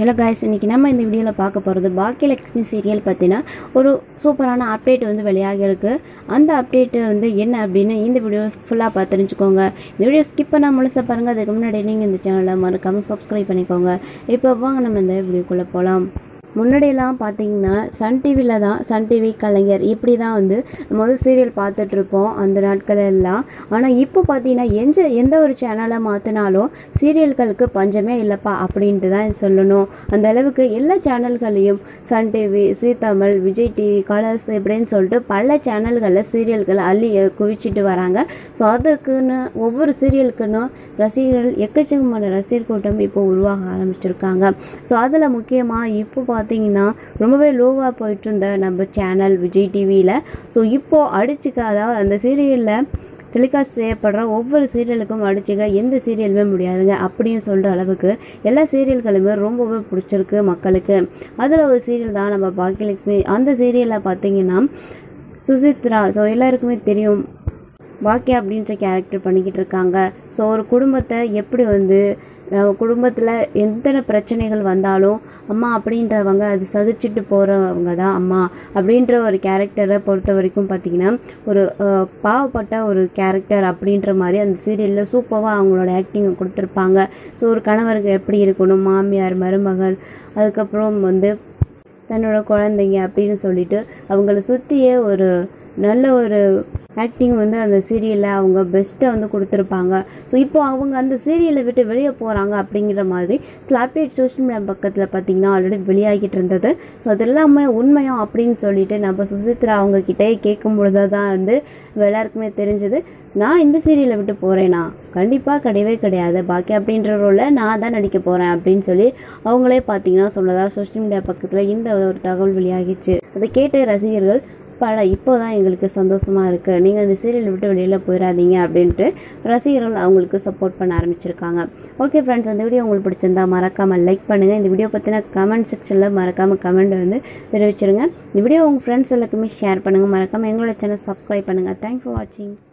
hello guys இன்றைக்கி நம்ம இந்த வீடியோவில் பார்க்க போகிறது பாக்கியலக்ஷ்மி சீரியல் பற்றின ஒரு சூப்பரான அப்டேட் வந்து வெளியாகிருக்கு அந்த அப்டேட் வந்து என்ன அப்படின்னு இந்த வீடியோ ஃபுல்லாக பார்த்து தெரிஞ்சுக்கோங்க இந்த வீடியோ ஸ்கிப் பண்ணால் முழுசாக பாருங்கள் அதுக்கு முன்னாடி நீங்கள் இந்த சேனலை மறக்காமல் சப்ஸ்கிரைப் பண்ணிக்கோங்க இப்போ வாங்க நம்ம இந்த வீடியோக்குள்ளே போகலாம் முன்னாடியெல்லாம் பார்த்தீங்கன்னா சன் டிவியில் தான் சன் டிவி கலைஞர் இப்படி தான் வந்து நம்ம வந்து சீரியல் பார்த்துட்ருப்போம் அந்த நாட்கள் எல்லாம் ஆனால் இப்போ பார்த்தீங்கன்னா எந்த எந்த ஒரு சேனலை மாற்றினாலும் சீரியல்களுக்கு பஞ்சமே இல்லைப்பா அப்படின்ட்டு தான் சொல்லணும் அந்த அளவுக்கு எல்லா சேனல்களையும் Sun TV Zee Tamil Vijay TV Colors இப்படின்னு சொல்லிட்டு பல சேனல்களில் சீரியல்கள் அள்ளி அஹ், குவிச்சிட்டு வராங்க ஸோ அதுக்குன்னு ஒவ்வொரு சீரியலுக்குன்னு ரசிகர்கள் எக்கச்சக்கமான ரசிகர் கூட்டம் இப்போ உருவாக ஆரம்பிச்சிருக்காங்க ஸோ அதில் முக்கியமாக இப்போ பார்த்தீங்கன்னா ரொம்பவே லோவாக போயிட்டு இருந்த நம்ம சேனல் விஜய் டிவியில் ஸோ இப்போது அடிச்சுக்க அதாவது அந்த சீரியலில் டெலிகாஸ்ட் செய்யப்படுற ஒவ்வொரு சீரியலுக்கும் அடிச்சுக்க எந்த சீரியலுமே முடியாதுங்க அப்படின்னு சொல்கிற அளவுக்கு எல்லா சீரியல்களுமே ரொம்பவே பிடிச்சிருக்கு மக்களுக்கு அதில் ஒரு சீரியல் தான் நம்ம பாக்கியலட்சுமி அந்த சீரியலில் பார்த்தீங்கன்னா சுசித்ரா ஸோ எல்லாருக்குமே தெரியும் பாக்கியா அப்படின்ற கேரக்டர் பண்ணிக்கிட்டு இருக்காங்க ஸோ ஒரு குடும்பத்தை எப்படி வந்து நம்ம குடும்பத்தில் எத்தனை பிரச்சனைகள் வந்தாலும் அம்மா அப்படின்றவங்க அது சகிச்சுட்டு போகிறவங்க தான் அம்மா அப்படின்ற ஒரு கேரக்டரை பொறுத்த வரைக்கும் பார்த்திங்கன்னா ஒரு அஹ், பாவப்பட்ட ஒரு கேரக்டர் அப்படின்ற மாதிரி அந்த சீரியலில் சூப்பராக அவங்களோட ஆக்டிங்கை கொடுத்துருப்பாங்க ஸோ ஒரு கணவருக்கு எப்படி இருக்கணும் மாமியார் மருமகள் அதுக்கப்புறம் வந்து தன்னோட குழந்தைங்க அப்படின்னு சொல்லிட்டு அவங்கள சுற்றியே ஒரு நல்ல ஒரு ஆக்டிங் வந்து அந்த சீரியலில் அவங்க பெஸ்ட்டை வந்து கொடுத்துருப்பாங்க ஸோ இப்போ அவங்க அந்த சீரியலை விட்டு வெளியே போகிறாங்க அப்படிங்கிற மாதிரி சில அப்டேட் சோஷியல் மீடியா பக்கத்தில் பார்த்தீங்கன்னா ஆல்ரெடி வெளியாகிட்டு இருந்தது ஸோ அது எல்லாமே உண்மையா அப்படின்னு சொல்லிட்டு நம்ம சுசித்ரா அவங்க கிட்டே கேட்கும் பொழுது தான் வந்து எல்லாருக்குமே தெரிஞ்சது நான் இந்த சீரியலை விட்டு போகிறேனா கண்டிப்பாக கிடையவே கிடையாது பாக்கி அப்படின்ற ரோலில் நான் தான் நடிக்க போகிறேன் அப்படின்னு சொல்லி அவங்களே பார்த்தீங்கன்னா சொன்னதா சோஷியல் மீடியா பக்கத்தில் இந்த ஒரு தகவல் வெளியாகிச்சு அதை கேட்ட ரசிகர்கள் பட இப்போ தான் எங்களுக்கு சந்தோஷமாக இருக்குது நீங்கள் இந்த சீரியலை விட்டு வெளியில் போயிடாதீங்க அப்படின்ட்டு ரசிகர்கள் அவங்களுக்கு சப்போர்ட் பண்ண ஆரம்பிச்சிருக்காங்க ஓகே ஃப்ரெண்ட்ஸ் அந்த வீடியோ உங்களுக்கு பிடிச்சிருந்தா மறக்காமல் லைக் பண்ணுங்கள் இந்த வீடியோ பற்றின கமெண்ட் செக்ஷனில் மறக்காமல் கமெண்ட் வந்து தெரிவிச்சிருங்க இந்த வீடியோ உங்கள் ஃப்ரெண்ட்ஸ் எல்லாருக்குமே ஷேர் பண்ணுங்கள் மறக்காமல் எங்களோட சேனல் சப்ஸ்கிரைப் பண்ணுங்கள் தேங்க்ஸ் ஃபார் வாட்சிங்